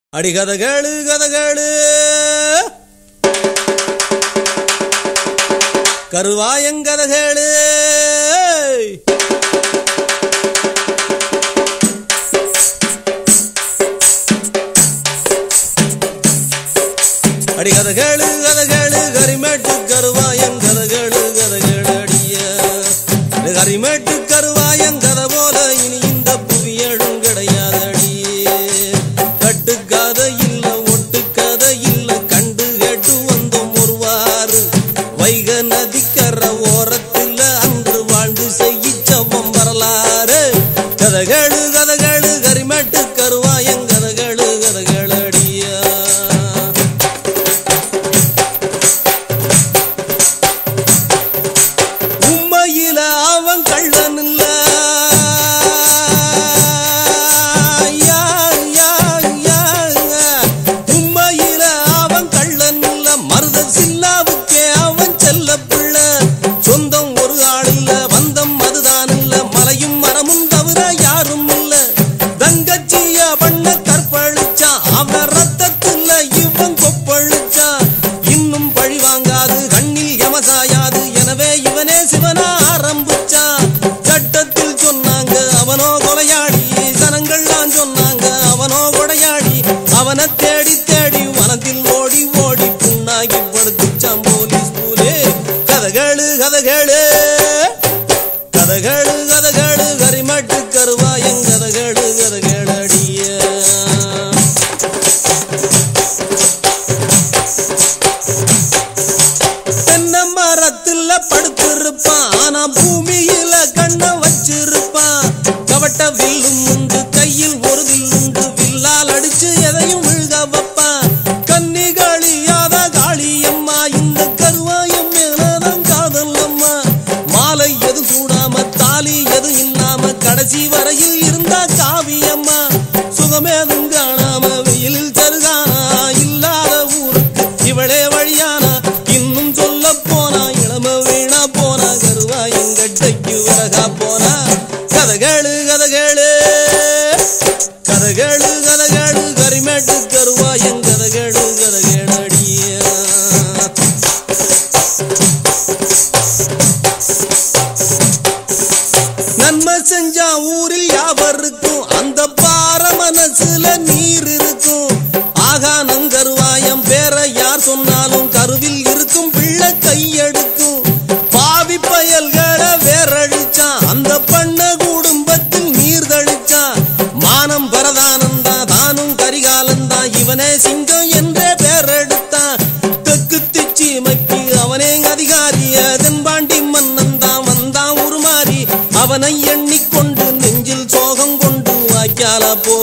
அடி கத கேளு கத கேளு கருவாயங்கத கேளு அடி கத கேளு கத கேளு கரிமேட்டு கருவாயங்கத கேளு கத கேளு அடிய இது கரிமேட்டு கருவாயங்கத போல இனி இந்த புவியழும் கிடையாது அடியே கட்டுக்கத இல்ல ஒட்டுக்கத இல்ல கண்டு கேட்டு வந்தோம் ஒருவாறு வைக நதிக்கர ஓரத்தில் அன்று வாழ்ந்து செய்யிச்சவம் வரலாறு கதகளு கதகளு கரிமேட்டு கருவாயங்கதகளு கதகளு அடியா உண்மையில அவன் கள்ளன் இல்ல யா, யா, யா. உண்மையில அவன் கள்ளன் இல்ல மருத சில்லாவுக்கே அவன் செல்ல பிள்ளை சொந்தம் ஒரு ஆள் இல்ல பந்தம் அதுதான் இல்ல மலையும் மரமும் தவிர யாரும் இல்ல தங்கச்சிய பண்ண கற்பழிச்சான் அவன் ரத்தத்துல இவன் கொப்பழிச்சான் இன்னும் பழி வாங்காது கண்ணில் யமசாயாது எனவே இவனே சிவனா ஆரம்பிச்சான் சட்டத்தில் சொன்னாங்க அவனோ கொலையாடி ஜனங்கள்லாம் சொன்னாங்க அவனோ கொடையாடி அவனை தேடி தேடி வனத்தில் ஓடி ஓடி புண்ணாகி படுத்துச்சான் போலீஸ் பூலே கதகளு கதகளு கதகளு கதகளு கரிமட்டு கருவாயங் கதகளு கதகளு அடிய தென்னை மரத்துல படுத்திருப்பான் ஆனா பூமியில கண்ண வச்சிருப்பான் கவட்ட வில்லும் உண்டு கையில் ஒரு வில்லுண்டு வில்லால் அடிச்சு எதையும் விழுக வைப்பான் கன்னிகாளியாத காளியம்மா இந்த கருவாயம் மேலதான் காதல் அம்மா மாலை எது சூடாம தாலி எது இல்லாம கடைசி வரையில் இருந்தா காவியம்மா சுகமேதும் காணாம வெயிலில் சருகானா இல்லாத ஊருக்கு இவளே வழியானா இன்னும் சொல்ல போனா இளம வீணா போனா கருவாயங்கட்டைக்கு வரகா போனா கதகேளு கதகேளு கதகேளு கதகேளு கரிமேட்டு கருவாயங் கதகேளு கதகேளு அடியா நன்மை செஞ்சா ஊரில் யாவருக்கும் அந்த பார மனசுல நீர் இருக்கும் ஆகா நங்கருவாயம் பேர யார் சொன்னாலும் கருவில் இருக்கும் பிள்ளை கையெடுக்கும் பாவி பயல்களை வேரழிச்சான் அந்த பண்ண குடும்பத்தில் நீர் தளிச்சான் மானம் பரதானந்தா தானும் கரிகாலந்தா இவனே சிங்கம் என்றே பேரெடுத்தான் தெற்கு திச்சிமைக்கு அவனே அதிகாரிய தென்பாண்டி மன்னன் தான் வந்தான் உருமாறி அவனை எண்ணிக்கொண்டு நெஞ்சில் சோகம் கொண்டு வாய்க்கால போ